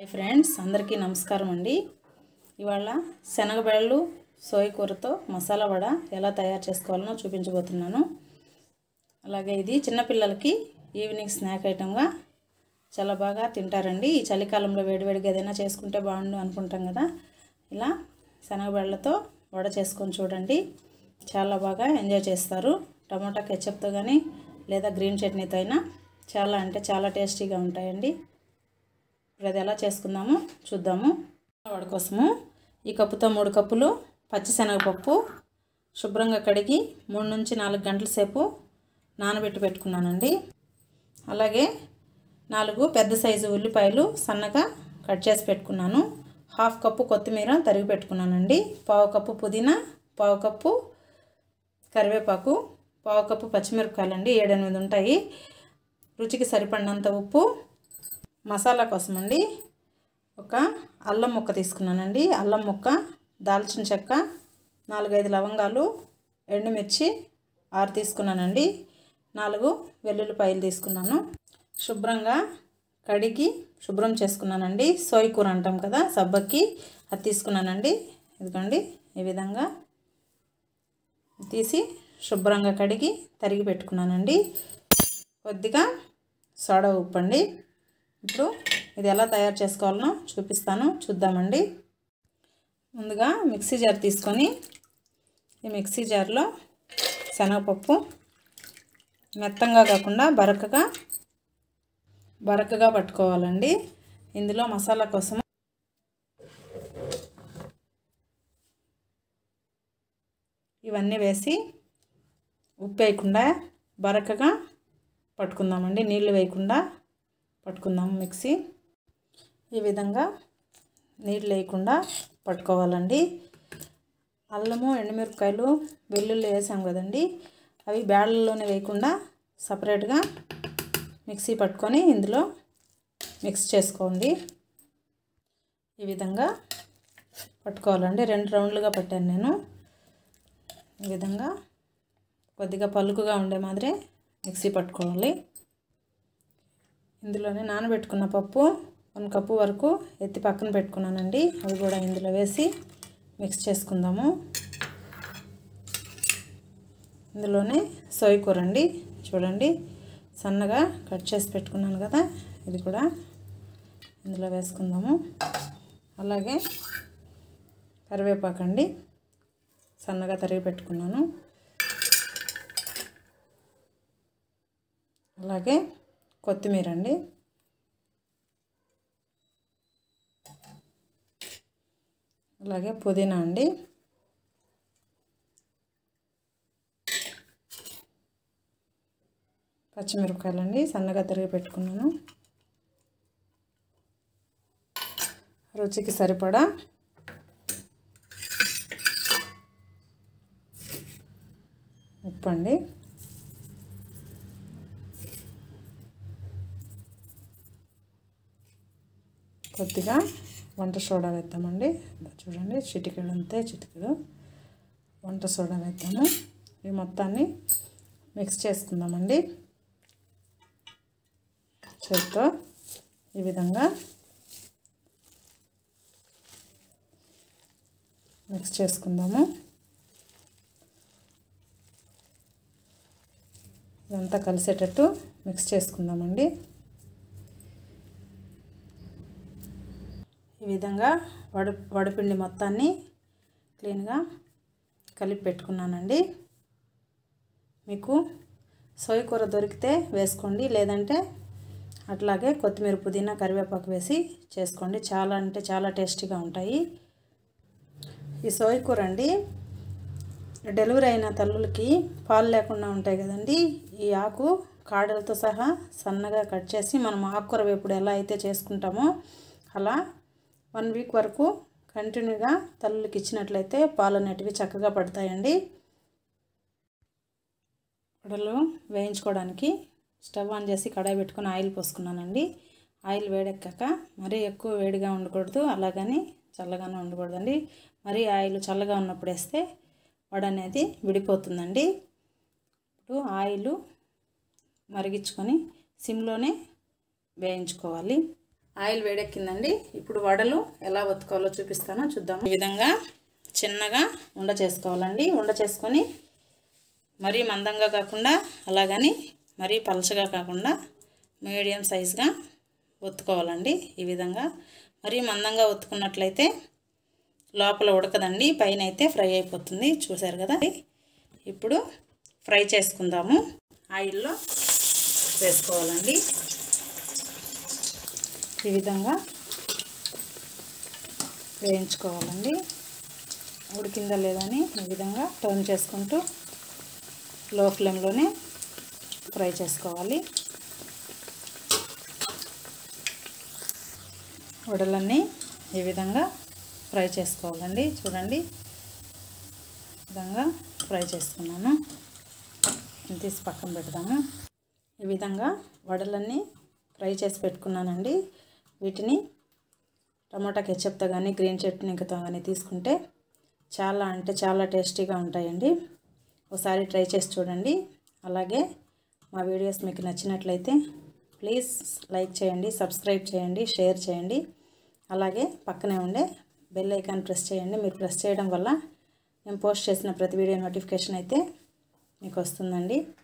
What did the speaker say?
hi friends అందరికీ నమస్కారం అండి ఇవాళ శనగబెళ్ళు సోయ కూరతో మసాలా వడ ఎలా తయారు చేసుకోవాలనో చూపించబోతున్నాను అలాగే ఇది చిన్నపిల్లలకి ఈవినింగ్ స్నాక్ ఐటమ్గా చాలా బాగా తింటారండి ఈ చలికాలంలో వేడివేడిగా ఏదైనా చేసుకుంటే బాగుండు అనుకుంటాం కదా ఇలా శనగబెళ్ళతో వడ చేసుకొని చూడండి చాలా బాగా ఎంజాయ్ చేస్తారు టమాటా కెచప్తో కానీ లేదా గ్రీన్ చట్నీతో అయినా చాలా అంటే చాలా టేస్టీగా ఉంటాయండి ఇప్పుడు అది ఎలా చేసుకుందామో చూద్దాము వాడి కోసము ఈ కప్పుతో మూడు కప్పులు పచ్చిశనగపప్పు శుభ్రంగా కడిగి మూడు నుంచి నాలుగు గంటల సేపు నానబెట్టి పెట్టుకున్నానండి అలాగే నాలుగు పెద్ద సైజు ఉల్లిపాయలు సన్నగా కట్ చేసి పెట్టుకున్నాను హాఫ్ కప్పు కొత్తిమీర తరిగి పెట్టుకున్నానండి పావు కప్పు పుదీనా పావు కప్పు కరివేపాకు పావు కప్పు పచ్చిమిరపకాయలు అండి ఏడెనిమిది ఉంటాయి రుచికి సరిపడినంత ఉప్పు మసాలా కోసం అండి ఒక అల్లం ముక్క తీసుకున్నానండి అల్లం ముక్క దాల్చిన చెక్క నాలుగైదు లవంగాలు ఎండుమిర్చి ఆరు తీసుకున్నానండి నాలుగు వెల్లుల్లిపాయలు తీసుకున్నాను శుభ్రంగా కడిగి శుభ్రం చేసుకున్నానండి సోయి కూర అంటాం కదా సబ్బకి అది తీసుకున్నానండి ఇదిగోండి ఈ విధంగా తీసి శుభ్రంగా కడిగి తరిగి పెట్టుకున్నానండి కొద్దిగా సోడా ఉప్పు అండి ఇప్పుడు ఇది ఎలా తయారు చేసుకోవాలనో చూపిస్తాను చూద్దామండి ముందుగా మిక్సీ జార్ తీసుకొని ఈ మిక్సీ జార్లో శనగపప్పు మెత్తంగా కాకుండా బరకగా బరకగా పట్టుకోవాలండి ఇందులో మసాలా కోసం ఇవన్నీ వేసి ఉప్పు వేయకుండా బరకగా పట్టుకుందామండి నీళ్ళు వేయకుండా పట్టుకుందాం మిక్సీ ఈ విధంగా నీళ్ళు వేయకుండా పట్టుకోవాలండి అల్లము ఎండుమిరపకాయలు వెల్లుల్లి వేసాం కదండి అవి బ్యాళ్ళలోనే వేయకుండా సపరేట్గా మిక్సీ పట్టుకొని ఇందులో మిక్స్ చేసుకోండి ఈ విధంగా పట్టుకోవాలండి రెండు రౌండ్లుగా పట్టాను నేను ఈ విధంగా కొద్దిగా పలుకుగా ఉండే మాదిరి మిక్సీ పట్టుకోవాలి ఇందులోనే నానబెట్టుకున్న పప్పు వన్ కప్పు వరకు ఎత్తి పక్కన పెట్టుకున్నానండి అవి కూడా ఇందులో వేసి మిక్స్ చేసుకుందాము ఇందులోనే సోయ కూర అండి చూడండి సన్నగా కట్ చేసి పెట్టుకున్నాను కదా ఇది కూడా ఇందులో వేసుకుందాము అలాగే కరివేపాకండి సన్నగా తరిగి పెట్టుకున్నాను అలాగే కొత్తిమీర అండి అలాగే పుదీనా అండి పచ్చిమిరపకాయలు అండి సన్నగా తరిగి పెట్టుకున్నాను రుచికి సరిపడా ఉప్పు అండి కొద్దిగా వంట సోడా వేద్దామండి చూడండి చిటికెడు అంతే చిటికెడు వంట సోడా వేద్దాము ఈ మొత్తాన్ని మిక్స్ చేసుకుందామండి చేత్తో ఈ విధంగా మిక్స్ చేసుకుందాము ఇదంతా కలిసేటట్టు మిక్స్ చేసుకుందామండి ఈ విధంగా వడ వడపిండి మొత్తాన్ని క్లీన్గా కలిపి పెట్టుకున్నానండి మీకు సోయ కూర దొరికితే వేసుకోండి లేదంటే అట్లాగే కొత్తిమీర పుదీనా కరివేపాకు వేసి చేసుకోండి చాలా అంటే చాలా టేస్టీగా ఉంటాయి ఈ సోయ కూర అండి డెలివరీ అయిన తల్లులకి పాలు లేకుండా ఉంటాయి కదండి ఈ ఆకు కాడలతో సహా సన్నగా కట్ చేసి మనం ఆకుకూర వేపుడు ఎలా అయితే చేసుకుంటామో అలా వన్ వీక్ వరకు కంటిన్యూగా తల్లులకి ఇచ్చినట్లయితే పాలు అనేటివి చక్కగా పడతాయండి వడలు వేయించుకోవడానికి స్టవ్ ఆన్ చేసి కడాయి పెట్టుకొని ఆయిల్ పోసుకున్నానండి ఆయిల్ వేడెక్కాక మరీ ఎక్కువ వేడిగా ఉండకూడదు అలాగని చల్లగానే ఉండకూడదండి మరీ ఆయిల్ చల్లగా ఉన్నప్పుడు వేస్తే వడ అనేది విడిపోతుందండి ఇప్పుడు ఆయిల్ మరిగించుకొని సిమ్లోనే వేయించుకోవాలి ఆయిల్ వేడెక్కిందండి ఇప్పుడు వడలు ఎలా ఒత్తుకోవాలో చూపిస్తానో చూద్దాం ఈ విధంగా చిన్నగా ఉండ చేసుకోవాలండి ఉండ చేసుకొని మరీ మందంగా కాకుండా అలాగని మరీ పలచగా కాకుండా మీడియం సైజుగా ఒత్తుకోవాలండి ఈ విధంగా మరీ మందంగా ఒత్తుకున్నట్లయితే లోపల ఉడకదండి పైన అయితే ఫ్రై అయిపోతుంది చూసారు కదా ఇప్పుడు ఫ్రై చేసుకుందాము ఆయిల్లో వేసుకోవాలండి ఈ విధంగా వేయించుకోవాలండి ఉడికిందా లేదని ఈ విధంగా టర్న్ చేసుకుంటూ లో ఫ్లేమ్లోనే ఫ్రై చేసుకోవాలి వడలన్నీ ఈ విధంగా ఫ్రై చేసుకోవాలండి చూడండి ఈ విధంగా ఫ్రై చేసుకున్నాను తీసి పక్కన పెడదాము ఈ విధంగా వడలన్నీ ఫ్రై చేసి పెట్టుకున్నానండి వీటిని టమాటా కెచప్తో కానీ గ్రీన్ చట్నీతో కానీ తీసుకుంటే చాలా అంటే చాలా టేస్టీగా ఉంటాయండి ఒకసారి ట్రై చేసి చూడండి అలాగే మా వీడియోస్ మీకు నచ్చినట్లయితే ప్లీజ్ లైక్ చేయండి సబ్స్క్రైబ్ చేయండి షేర్ చేయండి అలాగే పక్కనే ఉండే బెల్ ఐకాన్ ప్రెస్ చేయండి మీరు ప్రెస్ చేయడం వల్ల నేను పోస్ట్ చేసిన ప్రతి వీడియో నోటిఫికేషన్ అయితే మీకు వస్తుందండి